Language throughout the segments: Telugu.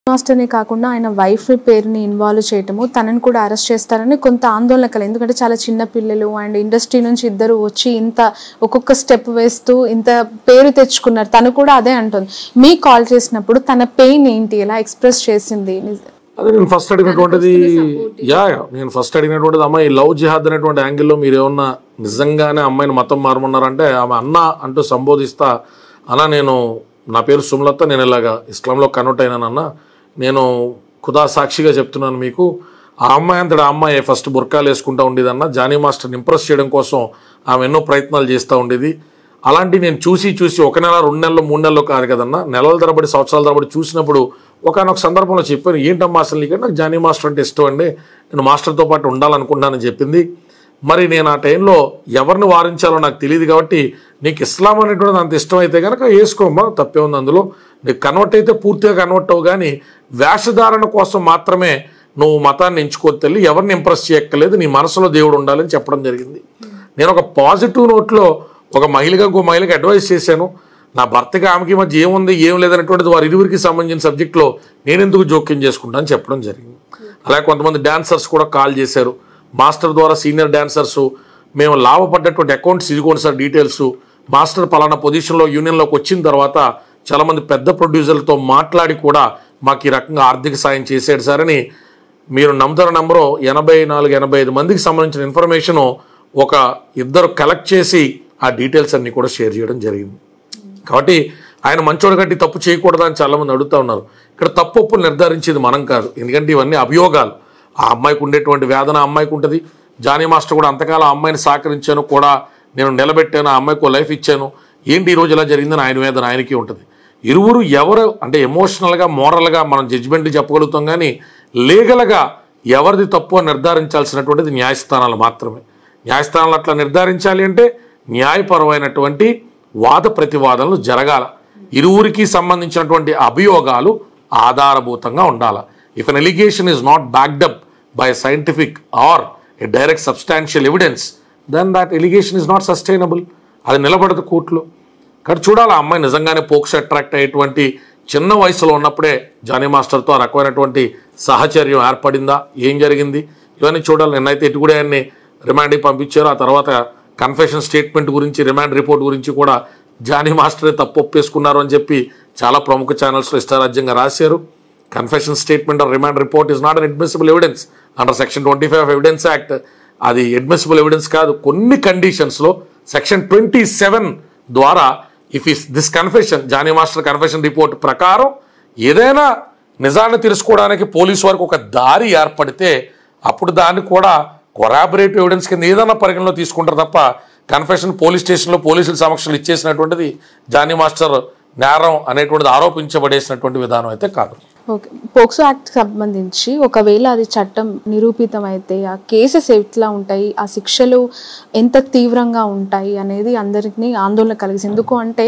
మాస్టర్ని కాకుండా ఆయన వైఫ్ పేరుని ఇన్వాల్వ్ చేయటము తనని కూడా అరెస్ట్ చేస్తారని కొంత ఆందోళన కల ఎందుకంటే చాలా చిన్న పిల్లలు అండ్ ఇండస్ట్రీ నుంచి ఇద్దరు వచ్చి ఇంత ఒక్కొక్క స్టెప్ వేస్తూ ఇంత పేరు తెచ్చుకున్నారు తను కూడా అదే అంటుంది మీ కాల్ చేసినప్పుడు తన పెయిన్ ఏంటి ఎలా ఎక్స్ప్రెస్ చేసింది అదే నేను ఫస్ట్ అడిగినటువంటిది యా యా నేను ఫస్ట్ అడిగినటువంటిది అమ్మాయి లవ్ జిహాద్ అనేటువంటి యాంగిల్లో మీరు ఏమన్నా నిజంగానే అమ్మాయిని మతం మారమన్నారంటే ఆమె అన్న అంటూ సంబోధిస్తా అన్న నేను నా పేరు సుమలత నేను ఇలాగా ఇస్లాంలో కన్వర్ట్ అయినానన్న నేను ఖుదా సాక్షిగా చెప్తున్నాను మీకు ఆ అమ్మాయి అంతటి ఆ అమ్మాయి ఫస్ట్ బుర్కాలు వేసుకుంటా ఉండేదన్న జానీ మాస్టర్ని ఇంప్రెస్ చేయడం కోసం ఆమె ఎన్నో ప్రయత్నాలు చేస్తూ ఉండేది అలాంటి నేను చూసి చూసి ఒక నెల రెండు నెలలు మూడు నెలలు కాదు కదన్నా నెలల తరబడి సంవత్సరాల తరబడి చూసినప్పుడు ఒకనొక సందర్భంలో చెప్పాను ఏంటమ్మా అసలు నీకంటే నాకు జానీ మాస్టర్ అంటే ఇష్టం అండి నేను మాస్టర్తో పాటు ఉండాలనుకుంటున్నానని చెప్పింది మరి నేను ఆ టైంలో ఎవరిని వారించాలో నాకు తెలియదు కాబట్టి నీకు ఇస్లాం అనేటువంటిది అంత ఇష్టం అయితే కనుక వేసుకోమ్మా తప్పే ఉంది అందులో నీకు కన్వర్ట్ అయితే పూర్తిగా కన్వర్ట్ అవ్వు కానీ వేషధారణ కోసం మాత్రమే నువ్వు మతాన్ని ఎంచుకోని తల్లి ఎవరిని ఇంప్రెస్ చేయక్కర్లేదు నీ మనసులో దేవుడు ఉండాలని చెప్పడం జరిగింది నేను ఒక పాజిటివ్ నోట్లో ఒక మహిళగా ఇంకో మహిళకి అడ్వైస్ చేశాను నా భర్తకి ఆమెకి మధ్య ఏముంది ఏం లేదనేటువంటిది వారి ఇరువురికి సంబంధించిన సబ్జెక్ట్లో నేను ఎందుకు జోక్యం చేసుకుంటాను చెప్పడం జరిగింది అలాగే కొంతమంది డాన్సర్స్ కూడా కాల్ చేశారు మాస్టర్ ద్వారా సీనియర్ డాన్సర్స్ మేము లాభపడ్డటువంటి అకౌంట్స్ ఇదిగోండి సార్ డీటెయిల్స్ మాస్టర్ పలానా పొజిషన్లో యూనియన్లోకి వచ్చిన తర్వాత చాలామంది పెద్ద ప్రొడ్యూసర్లతో మాట్లాడి కూడా మాకు ఈ రకంగా ఆర్థిక సాయం చేశాడు సార్ అని మీరు నమ్ముతారు నంబరు ఎనభై నాలుగు ఎనభై ఐదు మందికి సంబంధించిన ఇన్ఫర్మేషను ఒక ఇద్దరు కలెక్ట్ చేసి ఆ డీటెయిల్స్ అన్ని కూడా షేర్ చేయడం జరిగింది కాబట్టి ఆయన మంచోడు కట్టి తప్పు చేయకూడదా అని చాలామంది అడుగుతా ఉన్నారు ఇక్కడ తప్పు ఒప్పులు నిర్ధారించేది మనం కాదు ఎందుకంటే ఇవన్నీ అభియోగాలు ఆ అమ్మాయికి ఉండేటువంటి వేదన ఆ అమ్మాయికి ఉంటుంది జానీ మాస్టర్ కూడా అంతకాలం ఆ అమ్మాయిని సహకరించాను కూడా నేను నిలబెట్టాను ఆ అమ్మాయికి ఓ లైఫ్ ఇచ్చాను ఏంటి ఈ రోజు ఇలా జరిగిందని ఆయన వేదన ఆయనకి ఉంటుంది ఇరువురు ఎవరు అంటే ఎమోషనల్గా మోరల్గా మనం జడ్జిమెంట్ చెప్పగలుగుతాం కానీ లీగల్గా ఎవరిది తప్పు అని నిర్ధారించాల్సినటువంటిది న్యాయస్థానాలు మాత్రమే న్యాయస్థానాలు అట్లా నిర్ధారించాలి అంటే న్యాయపరమైనటువంటి వాద ప్రతివాదనలు జరగాల ఇరువురికి సంబంధించినటువంటి అభియోగాలు ఆధారభూతంగా ఉండాల if an allegation is not backed up by scientific or a direct substantial evidence then that allegation is not sustainable అది నిలబడదు కోర్టులో కానీ చూడాలి ఆ అమ్మాయి నిజంగానే పోక్స్ అట్రాక్ట్ అయ్యేటువంటి చిన్న వయసులో ఉన్నప్పుడే జానీ మాస్టర్తో ఆ రకమైనటువంటి సహచర్యం ఏర్పడిందా ఏం జరిగింది ఇవన్నీ చూడాలి నిన్నైతే ఇటు కూడా ఆయన్ని రిమాండ్కి పంపించారు ఆ తర్వాత కన్ఫెషన్ స్టేట్మెంట్ గురించి రిమాండ్ రిపోర్ట్ గురించి కూడా జానీ మాస్టరే తప్పు ఒప్పేసుకున్నారు అని చెప్పి చాలా ప్రముఖ ఛానల్స్లో ఇష్టారాజ్యంగా రాశారు confession statement or remand report is not an admissible evidence under section twenty five of evidence act అది అడ్మిసిబుల్ ఎవిడెన్స్ కాదు కొన్ని కండిషన్స్లో సెక్షన్ ట్వంటీ సెవెన్ ద్వారా if is this confession Jani master confession report ప్రకారం ఏదైనా నిజాన్ని తెలుసుకోవడానికి పోలీసు వారికి ఒక దారి ఏర్పడితే అప్పుడు దాన్ని కూడా కొరాబరేటివ్ ఎవిడెన్స్ కింద ఏదైనా పరిగణలో తీసుకుంటారు తప్ప కన్ఫెషన్ పోలీస్ స్టేషన్లో పోలీసుల సమక్షంలో ఇచ్చేసినటువంటిది జానీ మాస్టర్ నేరం అనేటువంటిది ఆరోపించబడేసినటువంటి విధానం అయితే కాదు ఓకే పోక్సో యాక్ట్ సంబంధించి ఒకవేళ అది చట్టం నిరూపితమైతే ఆ కేసెస్ ఎట్లా ఉంటాయి ఆ శిక్షలు ఎంత తీవ్రంగా ఉంటాయి అనేది అందరికీ ఆందోళన కలిగిస్తుంది ఎందుకు అంటే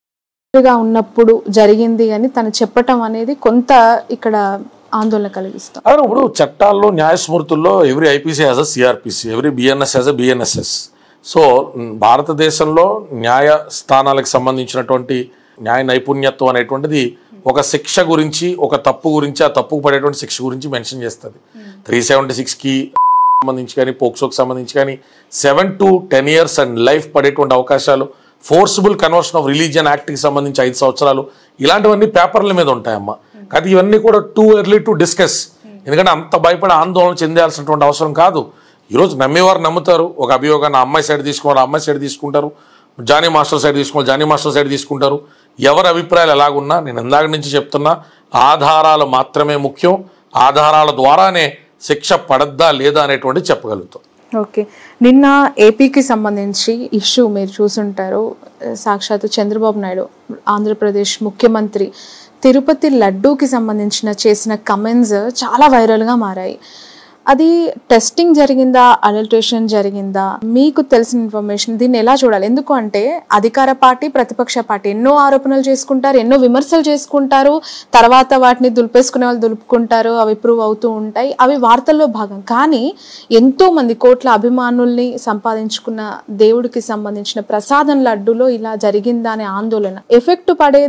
గా ఉన్నప్పుడు జరిగింది అని తను చెప్పటం అనేది కొంత ఇక్కడ ఆందోళన కలిగిస్తాం అదే ఇప్పుడు చట్టాల్లో న్యాయస్మృతుల్లో every IPC has a CrPC every BNS has a BNSS so hmm, భారతదేశంలో న్యాయ స్థానాలకు సంబంధించినటువంటి న్యాయ నైపుణ్యత్వం అనేటువంటిది ఒక శిక్ష గురించి ఒక తప్పు గురించి ఆ తప్పుకు పడేటువంటి శిక్ష గురించి మెన్షన్ చేస్తుంది త్రీ సెవెంటీ సిక్స్కి సంబంధించి కానీ పోక్సోకి సంబంధించి కానీ seven to ten years and life పడేటువంటి అవకాశాలు ఫోర్సిబుల్ కన్వర్షన్ ఆఫ్ రిలీజియన్ యాక్ట్కి సంబంధించి ఐదు సంవత్సరాలు ఇలాంటివన్నీ పేపర్ల మీద ఉంటాయమ్మా కానీ ఇవన్నీ కూడా టూ ఎర్లీ టు డిస్కస్ ఎందుకంటే అంత భయపడి ఆందోళన చెందాల్సినటువంటి అవసరం కాదు ఈరోజు నమ్మేవారు నమ్ముతారు ఒక అభియోగాన్ని ఆ అమ్మాయి సైడ్ తీసుకోవాలి ఆ అమ్మాయి సైడ్ తీసుకుంటారు జానీ మాస్టర్ సైడ్ తీసుకోవాలి జానీ మాస్టర్ సైడ్ తీసుకుంటారు ఎవరి అభిప్రాయాలు ఎలాగున్నా నేను ఇందాక నుంచి చెప్తున్నా ఆధారాలు మాత్రమే ముఖ్యం ఆధారాల ద్వారానే శిక్ష పడద్దా లేదా అనేటువంటి చెప్పగలుగుతాం ఓకే నిన్న ఏపీకి సంబంధించి ఇష్యూ మీరు చూసుంటారు సాక్షాత్తు చంద్రబాబు నాయుడు ఆంధ్రప్రదేశ్ ముఖ్యమంత్రి తిరుపతి లడ్డూకి సంబంధించిన చేసిన కమెంట్స్ చాలా వైరల్గా మారాయి అది టెస్టింగ్ జరిగిందా అడల్ట్రేషన్ జరిగిందా మీకు తెలిసిన ఇన్ఫర్మేషన్ దీన్ని ఎలా చూడాలి ఎందుకు అంటే అధికార పార్టీ ప్రతిపక్ష పార్టీ ఎన్నో ఆరోపణలు చేసుకుంటారు ఎన్నో విమర్శలు చేసుకుంటారు తర్వాత వాటిని దులిపేసుకునే వాళ్ళు దులుపుకుంటారు అవి ప్రూవ్ అవుతూ ఉంటాయి అవి వార్తల్లో భాగం కానీ ఎంతో మంది కోట్ల అభిమానుల్ని సంపాదించుకున్న దేవుడికి సంబంధించిన ప్రసాదం లడ్డులో ఇలా జరిగిందా అనే ఆందోళన ఎఫెక్ట్ పడేది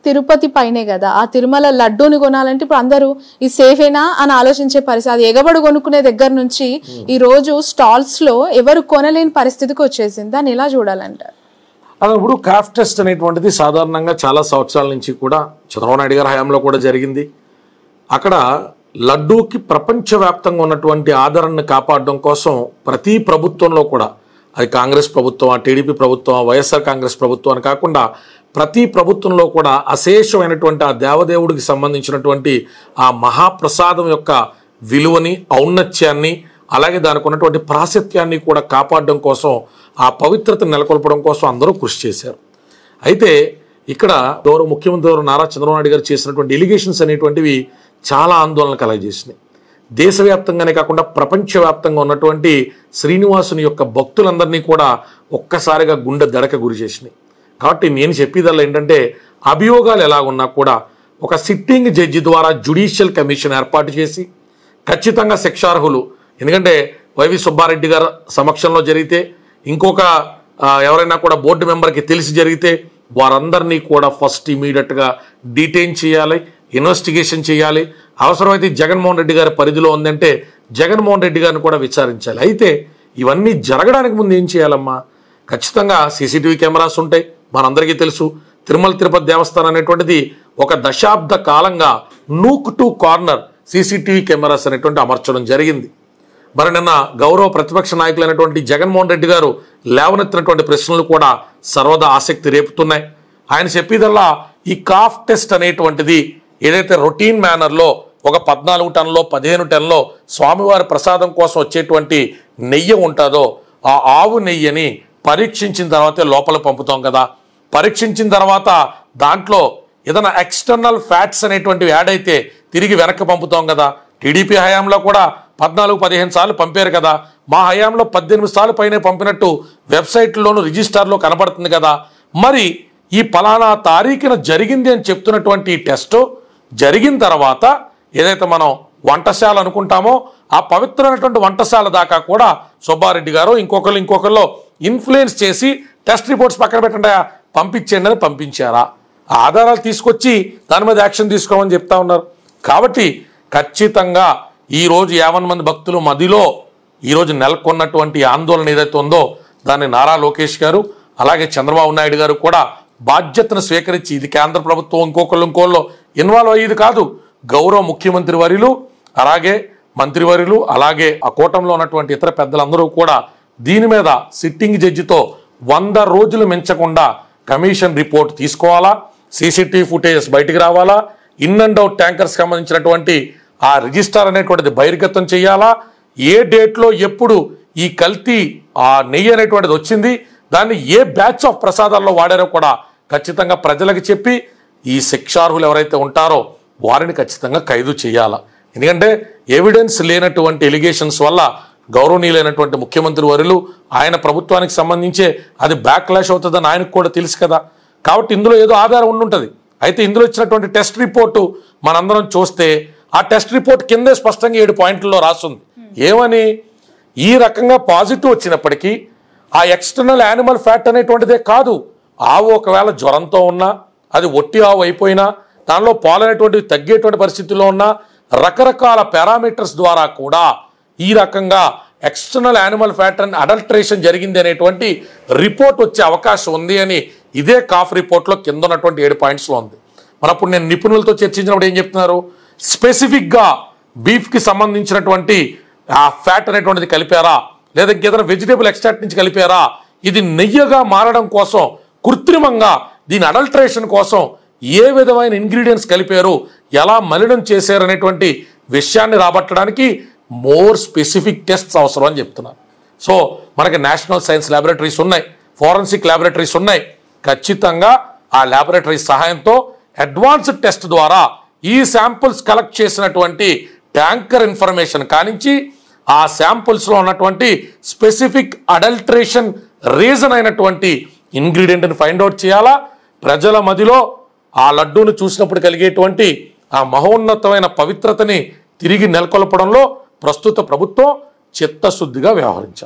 తిరుపతి పైనే కదా ఆ తిరుమల లడ్డూని కొనాలంటే ఇప్పుడు అందరూ ఈ సేఫేనా అని ఆలోచించే పరిస్థితి అది ఎగబడి కొనుక్కునే దగ్గర నుంచి ఈ రోజు స్టాల్స్ లో ఎవరు కొనలేని పరిస్థితికి వచ్చేసింది దాన్ని ఎలా చూడాలంటారు అదే ఇప్పుడు కాఫ్ టెస్ట్ అనేటువంటిది సాధారణంగా చాలా సంవత్సరాల నుంచి కూడా చంద్రబాబు నాయుడు గారి హయాంలో కూడా జరిగింది అక్కడ లడ్డూకి ప్రపంచవ్యాప్తంగా ఉన్నటువంటి ఆదరణను కాపాడడం కోసం ప్రతి ప్రభుత్వంలో కూడా అది కాంగ్రెస్ ప్రభుత్వం ఆ టీడీపీ ప్రభుత్వం ఆ వైఎస్ఆర్ కాంగ్రెస్ ప్రభుత్వం అని కాకుండా ప్రతి ప్రభుత్వంలో కూడా అశేషమైనటువంటి ఆ దేవదేవుడికి సంబంధించినటువంటి ఆ మహాప్రసాదం యొక్క విలువని ఔన్నత్యాన్ని అలాగే దానికి ఉన్నటువంటి ప్రాశస్త్యాన్ని కూడా కాపాడడం కోసం ఆ పవిత్రతను నెలకొల్పడం కోసం అందరూ కృషి చేశారు అయితే ఇక్కడ గౌరవ ముఖ్యమంత్రి గారు నారా చంద్రబాబు నాయుడు గారు చేసినటువంటి ఎలిగేషన్స్ అనేటువంటివి చాలా ఆందోళన కలగజేసినాయి దేశవ్యాప్తంగానే కాకుండా ప్రపంచవ్యాప్తంగా ఉన్నటువంటి శ్రీనివాసుని యొక్క భక్తులందరినీ కూడా ఒక్కసారిగా గుండె దడక గురి చేసినాయి కాబట్టి నేను చెప్పేదల్లా ఏంటంటే అభియోగాలు ఎలా ఉన్నా కూడా ఒక సిట్టింగ్ జడ్జి ద్వారా జుడిషియల్ కమిషన్ ఏర్పాటు చేసి ఖచ్చితంగా శిక్షార్హులు ఎందుకంటే వైవి సుబ్బారెడ్డి గారి సమక్షంలో జరిగితే ఇంకొక ఆ, ఎవరైనా కూడా బోర్డు మెంబర్కి తెలిసి జరిగితే వారందరినీ కూడా ఫస్ట్ ఇమీడియట్గా డీటైన్ చేయాలి ఇన్వెస్టిగేషన్ చేయాలి అవసరమైతే జగన్మోహన్ రెడ్డి గారి పరిధిలో ఉందంటే జగన్మోహన్ రెడ్డి గారిని కూడా విచారించాలి అయితే ఇవన్నీ జరగడానికి ముందు ఏం చేయాలమ్మా ఖచ్చితంగా సీసీటీవీ కెమెరాస్ ఉంటాయి మనందరికీ తెలుసు తిరుమల తిరుపతి దేవస్థానం అనేటువంటిది ఒక దశాబ్ద కాలంగా nook to corner CCTV cameras అనేటువంటి అమర్చడం జరిగింది మరి నిన్న గౌరవ ప్రతిపక్ష నాయకులైనటువంటి జగన్మోహన్ రెడ్డి గారు లేవనెత్తినటువంటి ప్రశ్నలు కూడా సర్వదా ఆసక్తి రేపుతున్నాయి ఆయన చెప్పేదల్లా ఈ కాఫ్ టెస్ట్ అనేటువంటిది ఏదైతే రొటీన్ మేనర్లో ఒక పద్నాలుగు టన్నులో పదిహేను టన్నులో స్వామివారి ప్రసాదం కోసం వచ్చేటువంటి నెయ్యి ఉంటుందో ఆ ఆవు నెయ్యిని పరీక్షించిన తర్వాతే లోపల పంపుతాం కదా పరీక్షించిన తర్వాత దాంట్లో ఏదైనా ఎక్స్టర్నల్ ఫ్యాట్స్ అనేటువంటివి యాడ్ అయితే తిరిగి వెనక్కి పంపుతాం కదా టీడీపీ హయాంలో కూడా పద్నాలుగు పదిహేను సార్లు పంపారు కదా మా హయాంలో పద్దెనిమిది సార్లు పైనే పంపినట్టు వెబ్సైట్లోను రిజిస్టార్లో కనబడుతుంది కదా మరి ఈ పలానా తారీఖున జరిగింది అని చెప్తున్నటువంటి ఈ టెస్ట్ జరిగిన తర్వాత ఏదైతే మనం వంటశాల అనుకుంటామో ఆ పవిత్రమైనటువంటి వంటశాల దాకా కూడా సుబ్బారెడ్డి గారు ఇంకొకరు ఇంకొకరిలో ఇన్ఫ్లుయెన్స్ చేసి టెస్ట్ రిపోర్ట్స్ పక్కన పెట్టండి పంపించండి అని పంపించారా ఆ ఆధారాలు తీసుకొచ్చి దాని మీద యాక్షన్ తీసుకోమని చెప్తా ఉన్నారు కాబట్టి ఖచ్చితంగా ఈ రోజు యావన్ మంది భక్తులు మదిలో ఈరోజు నెలకొన్నటువంటి ఆందోళన ఏదైతే ఉందో దాన్ని నారా లోకేష్ గారు అలాగే చంద్రబాబు నాయుడు గారు కూడా బాధ్యతను స్వీకరించి ఇది కేంద్ర ప్రభుత్వం ఇంకొకళ్ళు ఇంకోళ్ళు ఇన్వాల్వ్ అయ్యేది కాదు గౌరవ ముఖ్యమంత్రి వర్యులు అలాగే మంత్రివర్యులు అలాగే ఆ కూటంలో ఉన్నటువంటి ఇతర పెద్దలందరూ కూడా దీని మీద సిట్టింగ్ జడ్జితో వంద రోజులు మించకుండా కమిషన్ రిపోర్ట్ తీసుకోవాలా సీసీటీవీ ఫుటేజెస్ బయటికి రావాలా ఇన్ అండ్ అవుట్ ట్యాంకర్స్ సంబంధించినటువంటి ఆ రిజిస్టర్ అనేటువంటిది బహిర్గతం చేయాలా ఏ డేట్లో ఎప్పుడు ఈ కల్తీ ఆ నెయ్యి అనేటువంటిది వచ్చింది దాన్ని ఏ బ్యాచ్ ఆఫ్ ప్రసాదాల్లో వాడారో కూడా ఖచ్చితంగా ప్రజలకు చెప్పి ఈ శిక్షార్హులు ఎవరైతే ఉంటారో వారిని ఖచ్చితంగా ఖైదు చేయాలా ఎందుకంటే ఎవిడెన్స్ లేనటువంటి ఎలిగేషన్స్ వల్ల గౌరవనీయులైనటువంటి ముఖ్యమంత్రి వరులు ఆయన ప్రభుత్వానికి సంబంధించే అది బ్యాక్ క్లాష్ అవుతుందని ఆయనకు కూడా తెలుసు కదా కాబట్టి ఇందులో ఏదో ఆధారం ఉండుంటది అయితే ఇందులో ఇచ్చినటువంటి టెస్ట్ రిపోర్టు మనందరం చూస్తే ఆ టెస్ట్ రిపోర్ట్ కిందే స్పష్టంగా ఏడు పాయింట్లలో రాస్తుంది ఏమని ఈ రకంగా పాజిటివ్ వచ్చినప్పటికీ ఆ ఎక్స్టర్నల్ యానిమల్ ఫ్యాట్ అనేటువంటిదే కాదు ఆవు ఒకవేళ జ్వరంతో ఉన్నా అది ఒట్టి ఆవు అయిపోయినా దానిలో పాలు అనేటువంటివి తగ్గేటువంటి పరిస్థితుల్లో ఉన్నా రకరకాల పారామీటర్స్ ద్వారా కూడా ఈ రకంగా external animal fat and adulteration జరిగింది అనేటువంటి రిపోర్ట్ వచ్చే అవకాశం ఉంది అని ఇదే కాఫ్ రిపోర్ట్లో కింద ఉన్నటువంటి ఏడు పాయింట్స్లో ఉంది మరి అప్పుడు నేను నిపుణులతో చర్చించినప్పుడు ఏం చెప్తున్నారు స్పెసిఫిక్గా బీఫ్కి సంబంధించినటువంటి ఆ ఫ్యాట్ అనేటువంటిది కలిపారా లేదా ఇంకేదైనా వెజిటేబుల్ ఎక్స్ట్రాక్ట్ నుంచి కలిపారా ఇది నెయ్యగా మారడం కోసం కృత్రిమంగా దీని అడల్ట్రేషన్ కోసం ఏ విధమైన ఇంగ్రీడియంట్స్ కలిపారు ఎలా మలినం చేశారు అనేటువంటి విషయాన్ని రాబట్టడానికి మోర్ స్పెసిఫిక్ టెస్ట్స్ అవసరం అని చెప్తున్నారు సో మనకి నేషనల్ సైన్స్ ల్యాబొరేటరీస్ ఉన్నాయి ఫోరెన్సిక్ ల్యాబొరేటరీస్ ఉన్నాయి ఖచ్చితంగా ఆ ల్యాబొరేటరీ సహాయంతో అడ్వాన్స్డ్ టెస్ట్ ద్వారా ఈ శాంపుల్స్ కలెక్ట్ చేసినటువంటి ట్యాంకర్ ఇన్ఫర్మేషన్ కానించి ఆ శాంపుల్స్ లో ఉన్నటువంటి స్పెసిఫిక్ అడల్ట్రేషన్ రీజన్ అయినటువంటి ఇంగ్రీడియంట్ని ఫైండ్ అవుట్ చేయాలా ప్రజల మదిలో ఆ లడ్డూను చూసినప్పుడు కలిగేటువంటి ఆ మహోన్నతమైన పవిత్రతని తిరిగి నెలకొల్పడంలో ప్రస్తుత ప్రభుత్వం చిత్తశుద్ధిగా వ్యవహరించాలి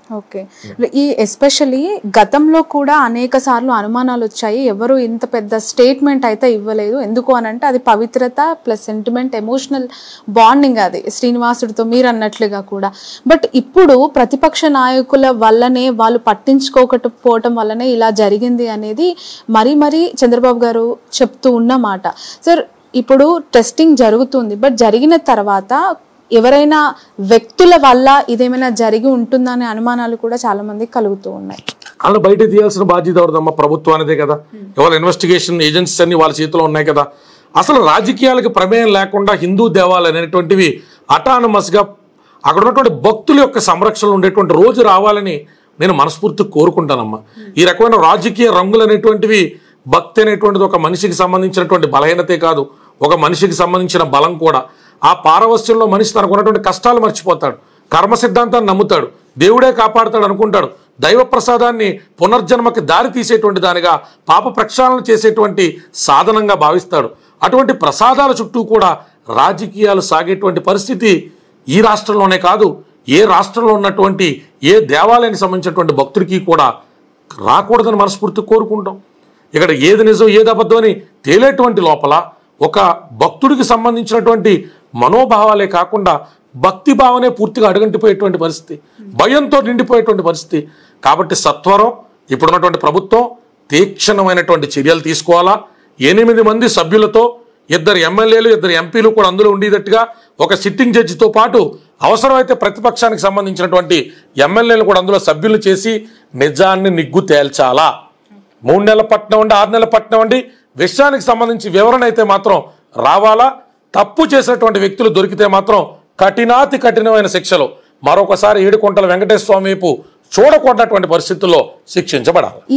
ఓకే ఈ ఎస్పెషలీ గతంలో కూడా అనేక సార్లు అనుమానాలు వచ్చాయి ఎవరు ఇంత పెద్ద స్టేట్మెంట్ అయితే ఇవ్వలేదు ఎందుకు అని అంటే అది పవిత్రత ప్లస్ సెంటిమెంట్ ఎమోషనల్ బాండింగ్ అది శ్రీనివాసుడితో మీరు అన్నట్లుగా కూడా బట్ ఇప్పుడు ప్రతిపక్ష నాయకుల వల్లనే వాళ్ళు పట్టించుకోకపోవటం వల్లనే ఇలా జరిగింది అనేది మరీ మరీ చంద్రబాబు గారు చెప్తూ ఉన్నమాట సార్ ఇప్పుడు టెస్టింగ్ జరుగుతుంది బట్ జరిగిన తర్వాత ఎవరైనా వ్యక్తుల వల్ల ఇదేమైనా జరిగి ఉంటుందనే అనుమానాలు కూడా చాలా మందికి కలుగుతూ ఉన్నాయి వాళ్ళు బయట తీయాల్సిన బాధ్యత ఎవరిదమ్మా ప్రభుత్వానిదే కదా ఎవరి ఇన్వెస్టిగేషన్ ఏజెన్సీస్ అన్ని వాళ్ళ చేతిలో ఉన్నాయి కదా అసలు రాజకీయాలకు ప్రమేయం లేకుండా హిందూ దేవాలయాలు అనేటువంటివి అటానమస్గా అక్కడ ఉన్నటువంటి భక్తుల యొక్క సంరక్షణలో ఉండేటువంటి రోజు రావాలని నేను మనస్ఫూర్తిగా కోరుకుంటానమ్మా ఈ రకమైన రాజకీయ రంగులు అనేటువంటివి భక్తి అనేటువంటిది ఒక మనిషికి సంబంధించినటువంటి బలహీనతే కాదు ఒక మనిషికి సంబంధించిన బలం కూడా ఆ పారవస్యంలో మనిషి తనకు ఉన్నటువంటి కష్టాలు మర్చిపోతాడు కర్మ సిద్ధాంతాన్ని నమ్ముతాడు దేవుడే కాపాడుతాడు అనుకుంటాడు దైవ ప్రసాదాన్ని పునర్జన్మకి దారి తీసేటువంటి దానిగా పాప ప్రక్షాళన చేసేటువంటి సాధనంగా భావిస్తాడు అటువంటి ప్రసాదాల చుట్టూ కూడా రాజకీయాలు సాగేటువంటి పరిస్థితి ఈ రాష్ట్రంలోనే కాదు ఏ రాష్ట్రంలో ఉన్నటువంటి ఏ దేవాలయానికి సంబంధించినటువంటి భక్తుడికి కూడా రాకూడదని మనస్ఫూర్తి కోరుకుంటాం ఇక్కడ ఏది నిజం ఏది అబద్ధం అని తేలేటువంటి లోపల ఒక భక్తుడికి సంబంధించినటువంటి మనోభావాలే కాకుండా భక్తి భావనే పూర్తిగా అడుగంటిపోయేటువంటి పరిస్థితి భయంతో నిండిపోయేటువంటి పరిస్థితి కాబట్టి సత్వరం ఇప్పుడున్నటువంటి ప్రభుత్వం తీక్షణమైనటువంటి చర్యలు తీసుకోవాలా ఎనిమిది మంది సభ్యులతో ఇద్దరు ఎమ్మెల్యేలు ఇద్దరు ఎంపీలు కూడా అందులో ఉండేటట్టుగా ఒక సిట్టింగ్ జడ్జితో పాటు అవసరమైతే ప్రతిపక్షానికి సంబంధించినటువంటి ఎమ్మెల్యేలు కూడా అందులో సభ్యులు చేసి నిజాన్ని నిగ్గు తేల్చాలా మూడు నెలల పట్నం ఉండి ఆరు నెలల పట్నం ఉండి విషయానికి సంబంధించి వివరణ అయితే మాత్రం రావాలా తప్పు చేసినటువంటి వ్యక్తులు దొరికితే మాత్రం కఠినాతి కఠినమైన శిక్షలు మరొకసారి ఏడుకొంటల వెంకటేశ్వర స్వామి వైపు చూడకూడనటువంటి పరిస్థితుల్లో శిక్షించబడాలి